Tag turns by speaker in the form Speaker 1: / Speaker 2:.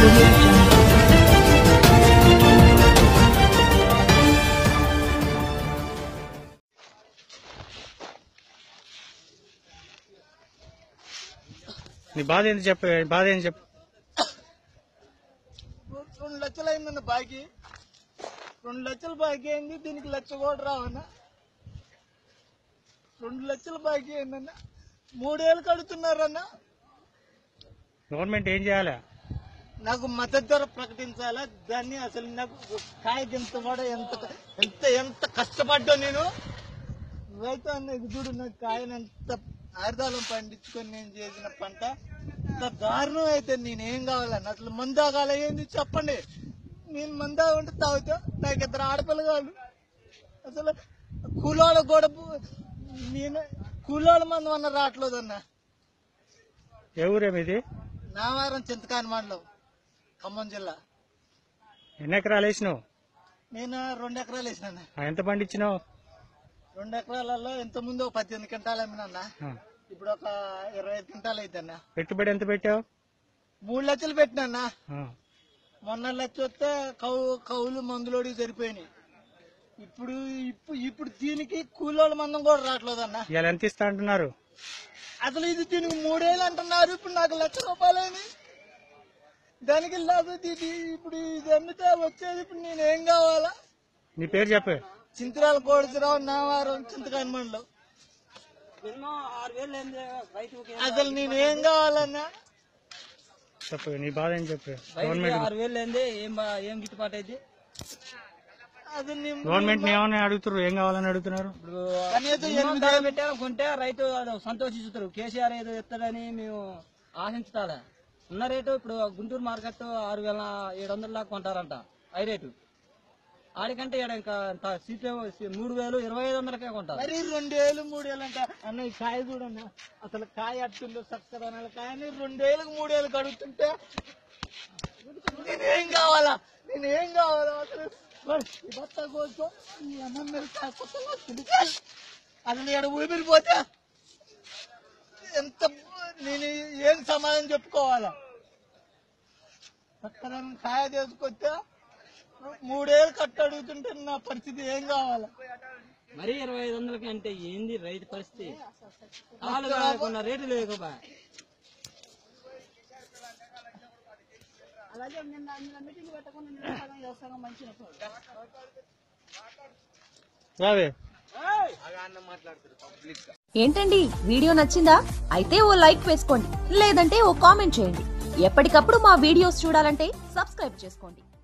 Speaker 1: audio jungle.
Speaker 2: నీ బాధ ఏంటి చెప్పు బాధ ఏంటి చెప్పు
Speaker 3: రెండు లక్షలు అయిందన్న బాకీ రెండు లక్షలు బాకీ అయింది దీనికి లక్ష కూడా రావన్న రెండు లక్షలు బాకీ అయిందన్న మూడేళ్ళు కడుతున్నారన్న
Speaker 2: గవర్నమెంట్ ఏం చేయాలి
Speaker 3: నాకు మద్దతు ధర ప్రకటించాలా దాన్ని అసలు నాకు కాయ గింత కూడా ఎంత ఎంత ఎంత కష్టపడ్డా నేను రైతు అన్న ఇది చూడు నాకు కాయను ఎంత ఆయుధాలం పండించుకొని నేను చేసిన పంట ఇంత దారుణం అయితే నేనేం కావాలన్న అసలు మందు తాగాల ఏంది చెప్పండి నేను మందు తాగుంటే తాగుతా నాకు ఇద్దరు ఆడపిల్లగాళ్ళు అసలు కూలోళ్ళ కూడా పు- నేను కూలోళ్ళ మంది అన్న రావట్లేదన్న
Speaker 2: ఏ ఊరేమి ఇది
Speaker 3: నావారం చింతకాని మండలం ఖమ్మం జిల్లా
Speaker 2: ఎన్ని ఎకరాలు వేసినావు
Speaker 3: నేను రెండు ఎకరాలు వేసినా
Speaker 2: ఆ, ఎంత పండించినావు
Speaker 3: రెండు ఎకరాలలో ఇంత ముందు ఒక పద్దెనిమిది క్వింటాలు అమ్మినా
Speaker 2: ఆ,
Speaker 3: ఇప్పుడు ఒక ఇరవై ఐదు క్వింటాలు అయిద్దన్న
Speaker 2: పెట్టుబడి ఎంత పెట్టావు
Speaker 3: మూడు లక్షలు పెట్టినా
Speaker 2: ఆ,
Speaker 3: మొన్న లక్ష వస్తే కౌ కౌలు మందులోడి సరిపోయినాయి ఇప్పుడు ఇప్పుడు ఇప్పుడు దీనికి కూలోళ్ళ మందం కూడా రావట్లేదన్న
Speaker 2: ఇవాళ ఎంత ఇస్తా అంటున్నారు
Speaker 3: అసలు ఇది దీనికి మూడేళ్ళు అంటున్నారు ఇప్పుడు నాకు లక్ష రూపాయలని దానికి నాకు ఇది ఇప్పుడు ఇది అమ్మితే వచ్చేది ఇప్పుడు నేను ఏం కావాలా
Speaker 2: నీ పేరు చెప్పు
Speaker 3: చింతరాల కోడిచిరావు నావారం చింతకాని మండలం అసలు నేను ఏం కావాలన్నా
Speaker 2: చెప్పు నీ బాధ ఏం చెప్పు గవర్నమెంట్
Speaker 4: ఆరు వేలు లేనిదే ఏం బా- ఏం గిట్టుబాటు అయింది
Speaker 3: అసలు నేను
Speaker 2: గవర్నమెంట్ ని ఏమని అడుగుతున్నారు ఏం కావాలని అడుగుతున్నారు
Speaker 4: ఇప్పుడు
Speaker 3: కనీసం
Speaker 4: మినిమం ధర పెట్టారు కొంటే రైతు వాడు సంతోషిస్తారు కేసీఆర్ ఏదో ఇస్తాడని మేము ఆశించాలి ఉన్న రేటు ఇప్పుడు గుంటూరు మార్కెట్ ఆరు వేల ఏడు వందల దాకా కొంటారంట హై రేటు ఆడికంటే ఈడ ఇంకా ఇంత సీట్లు మూడు వేలు ఇరవై ఐదు వందలకే కొంటారు
Speaker 3: మరి రెండేళ్ళు మూడేళ్ళు అంట అన్న ఈ కాయ చూడన్న అసలు కాయ అట్టుందో చక్కదనాల కాయని రెండేళ్ళకి మూడేళ్ళు కడుగుతుంటే నేనేం కావాలా నేనేం కావాలా అసలు మరి ఈ బత్త కోసం ఈ అన్నం మీద కాయ కొత్తగా తిరిగాలి. అసలు ఇక్కడ ఊపిరిపోతే ఎంత నేను ఏం సమాధానం చెప్పుకోవాలా చక్కదనం కాయ చేసుకొస్తే మూడేళ్ళు కట్టు అడుగుతుంటే నా పరిస్థితి ఏం కావాలా
Speaker 4: మరి ఇరవై ఐదు వందలకి అంటే ఏంది రైతు పరిస్థితి ఆలు కాకుండా రేటు లేకపోయా
Speaker 2: రావే
Speaker 5: ఏంటండి వీడియో నచ్చిందా అయితే ఓ లైక్ వేసుకోండి లేదంటే ఓ కామెంట్ చేయండి ఎప్పటికప్పుడు మా వీడియోస్ చూడాలంటే సబ్స్క్రైబ్ చేసుకోండి